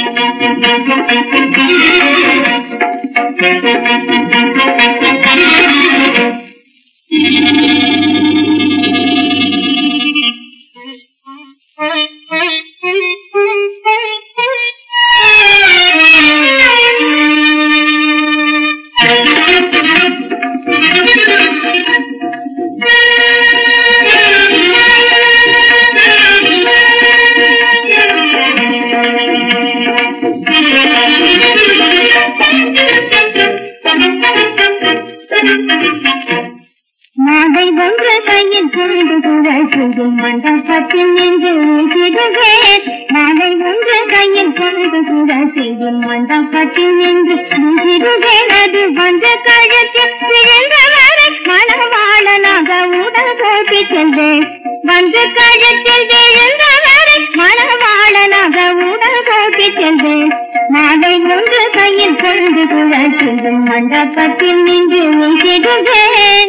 மாதை வென்ற கையில் கொண்டு குழல் மண்டபத்தில் நின்று சிறுவேன் மாதை வென்ற கையில் கொண்டு குழல் செய்யும் மண்டபத்தில் நின்று சிறுவேன் அது வந்த கழுத்தில் விழுந்தவரை மணவாளனாக உடல் போட்டு செல்வேன் வந்த கழுத்தில் விழுந்தவரை மணவாளனாக உடல் போட்டு செல்வேன் மாலை ஒன்று கையில் கொண்டு குழல் செய்யும் மண்டபத்தில் நின்று சிறுவேன்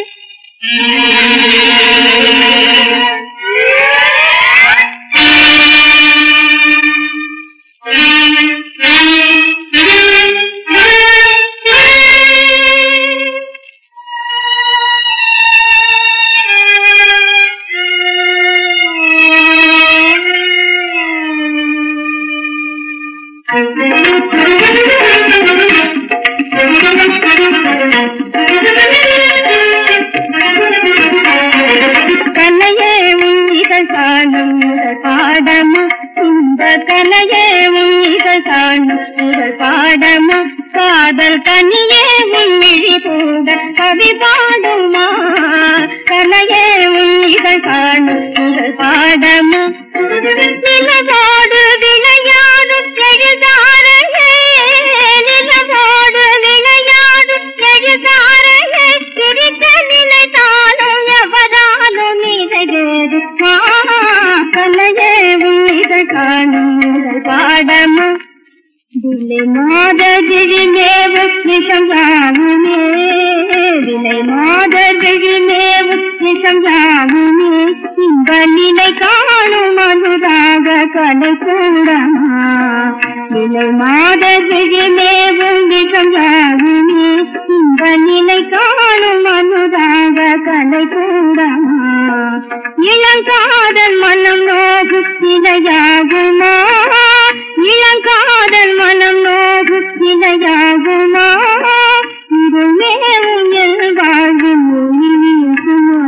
கலையே உங்கள் காணும் முதல் பாடமா இந்த கலையே உங்கள் காணும் முதல் பாடமா காதல் தனியே உன்னிழி கூட கவி பாடுமா கலையே உங்கள் காணும் முதல் பாடமா நிலவோடு விளையாடும் எழுதாரையே நிலவோடு விளையாடும் எழுதாரையே சிரிக்க நினைத்தாலும் எவராலும் நிறைவேறு கலையே உங்கள் காணும் முதல் பாடமா விலை மாத விழிமேவு நிசங்காகுமே விலை மாத விழிமேவு நிசங்காகுமே இன்ப நிலை காணும் அனுராக கலை கூடமா விலை மாத விழிமேவு நிசங்காகுமே இன்ப நிலை காணும் அனுராக கலை கூடமா இளங்காதல் மனம் நோகு நிலையாகுமா இளங்காதல் மனம் நோகு நிலையாகுமா இருமேவும் என் வாழ்வில் ஒளி வீசுமா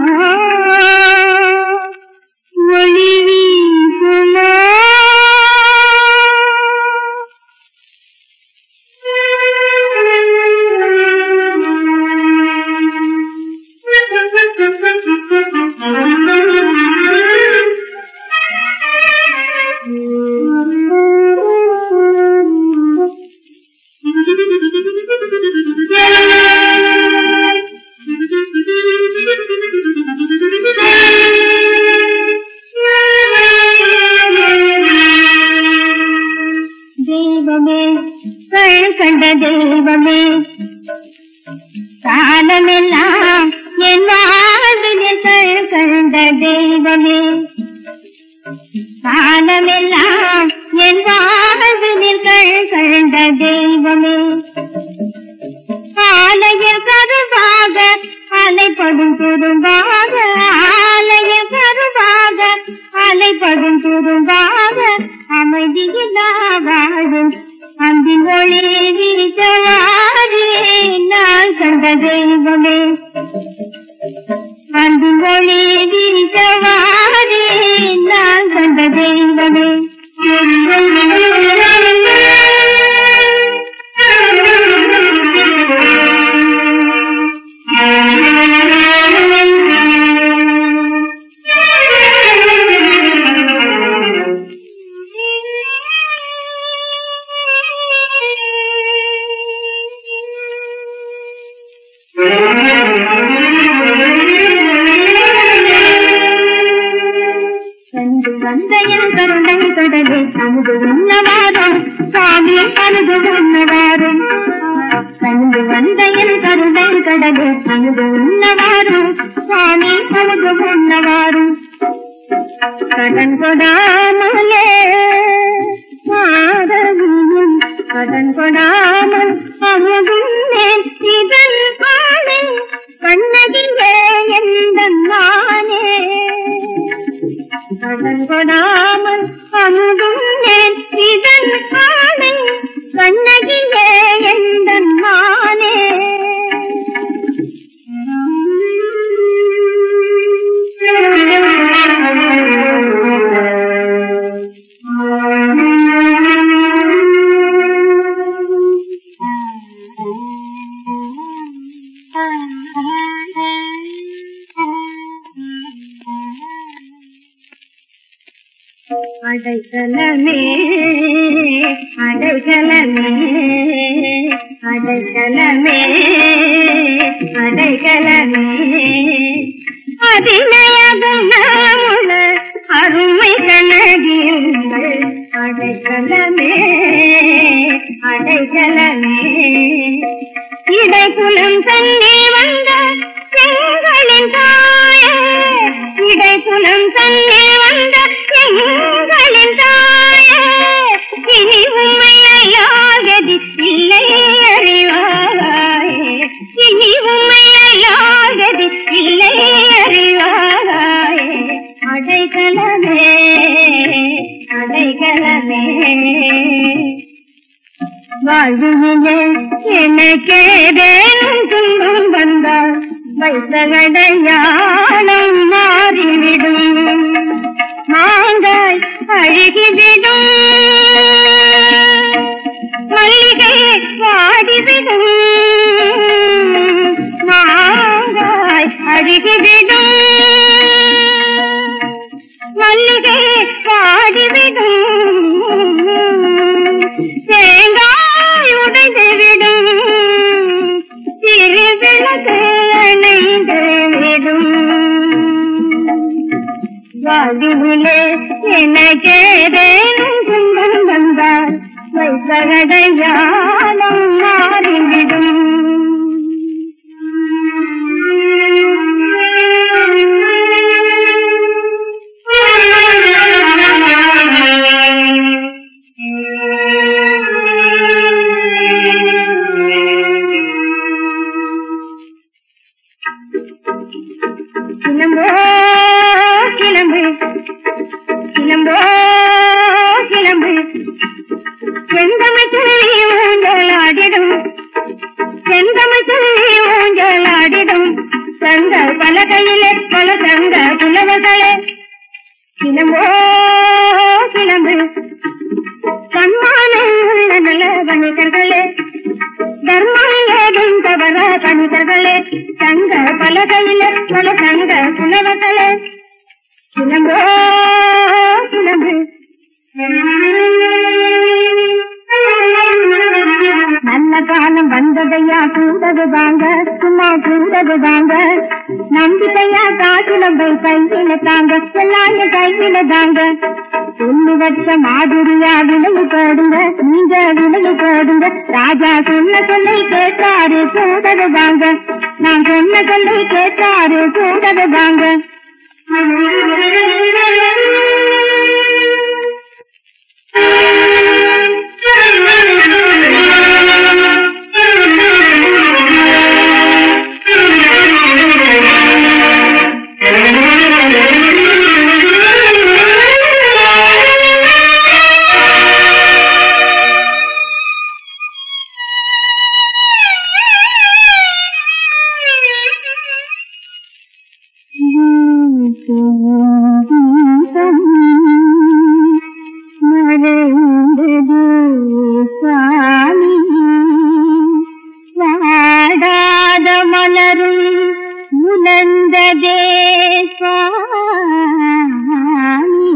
ஒளி வீசுமா தெய்வமே கண் கண்ட தெய்வமே காலமெல்லாம் என் வாழ்வினில் கண் கண்ட தெய்வமே காலமெல்லாம் என் வாழ்வினில் கண் கண்ட தெய்வமே ஆலையில் கருவாக அலைப்படும் துரும்பாக ஆலையில் கருவாக அலைப்படும் துரும்பாக அமைதியில்லா வாழும் அன்பின் ஒளி வீசவாரே நான் கண்ட தெய்வமே அன்பின் ஒளி வீசவாரே நான் கண்ட தெய்வமே கண்டு வந்தையில் கருணை கடலே அமுது உண்ணவாரும் சாமி அமுது உண்ணவாரும் கண்டு வந்தையில் கருணை கடலே அமுது உண்ணவாரும் சாமி அமுது உண்ணவாரும் கடன் கொடாமலே மாதவியின் கடன் கொடாமல் அமுதுன்னேன் இதன் ஆணை கண்ணகியே எந்த நானே கடன் கொடாமல் அமுதுன்னேன் இதன் ஆணை கண்ணகியே எந்த நானே அடைக்கலமே அடைக்கலமே அடைக்கலமே அடைக்கலமே அதிநயகுணமுள்ள அருமை கனகியுங்கள் அடைக்கலமே அடைக்கலமே இடைக்குலம் தன்னே வந்த எங்களின் தாயே இடைக்குலம் தன்னே வந்த எங்களின் தாயே இனி உண்மை அல்லாதது இல்லை அறிவாயே இனி உண்மை அல்லாதது இல்லை அறிவாயே அடைக்கலமே அடைக்கலமே வாழ்விலே எனக்கேதேனும் துன்பம் வந்தால் வைத்தகடையாளம் மாறிவிடும் மாங்காய் அழுகிவிடும் மல்லிகை வாடிவிடும் மாங்காய் அழுகிவிடும் மல்லிகை வாடிவிடும் தேங்காய் உடைந்துவிடும் சிறு விளக்கு அணைந்து விடும் வாழ்விலே எனக்கேதேனும் துன்பம் வந்தால் வைத்தகடையாளம் மாறிவிடும் கிளம்போ கிளம்பு கிளம்போ கிளம்பு செந்தமிழ் சொல்லி ஊஞ்சலாடிடும் செந்தமிழ் சொல்லி ஊஞ்சலாடிடும் சங்க பலகையிலே பல சங்க புலவர்களே கிளம்போ கிளம்பு சன்மானம் உள்ள நல்ல வணிகர்களே தர்மம் ஏதும் தவற பணிதர்களே சங்க பலகையில பல சங்க புலவர்களே கிளம்போ கிளம்பு நல்ல காலம் வந்ததையா கூடது வாங்க சும்மா கூடது வாங்க நம்பிக்கையா காசிலம்பை கையில தாங்க எல்லாய கையில தாங்க சொல்லி வச்ச மாதிரியா வினவு போடுங்க நீங்க வினவு போடுங்க ராஜா சொன்ன சொல்லி கேட்டாரு கூடது வாங்க நான் சொன்ன சொல்லி கேட்டாரு கூடது வாங்க மறைந்தது சாமி வாடாத மலரும் உணர்ந்ததே சுவாமி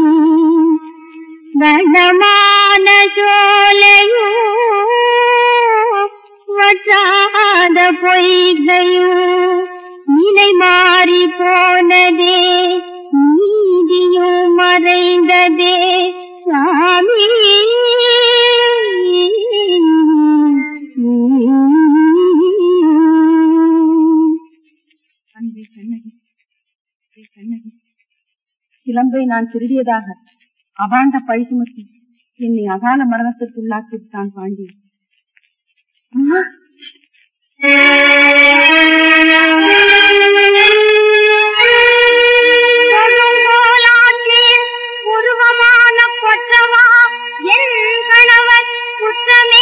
வளமான சோலையும் வற்றாத பொய்கையும் நிலை மாறி போனதே நீதியும் மறைந்ததே சாமி அன்பே கண்ணகி அன்பே கண்ணகி சிலம்பை நான் திருடியதாக அபாண்ட பழி சுமத்தி என்னை அகால மரணத்திற்குள்ளாக்கி விட்டான் பாண்டி அம்மா கொடுங்கோலாற்றின் உருவமான கொற்றவா என் கணவன் குற்றமே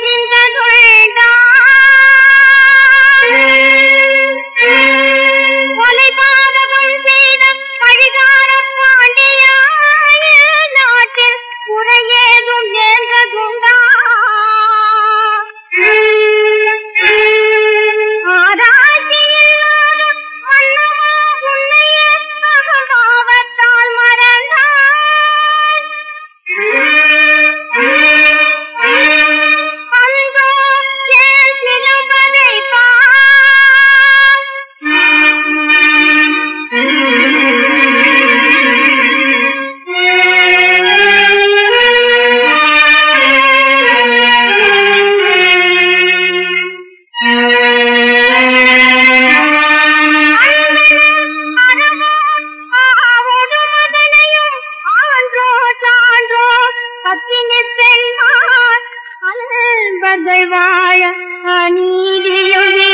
புரிந்ததுண்டா கொலைபாதகம் செய்த பழிகாரம் பாண்டியாய நாட்டில் குறையேதும் நேர்ந்ததுண்டா ஆராய்ச்சி இல்லாத மன்னவா உன்னையே அகம்பாவத்தால் மறந்தான் அந்தோ என் சிலுவனை வாழ அநீதியும்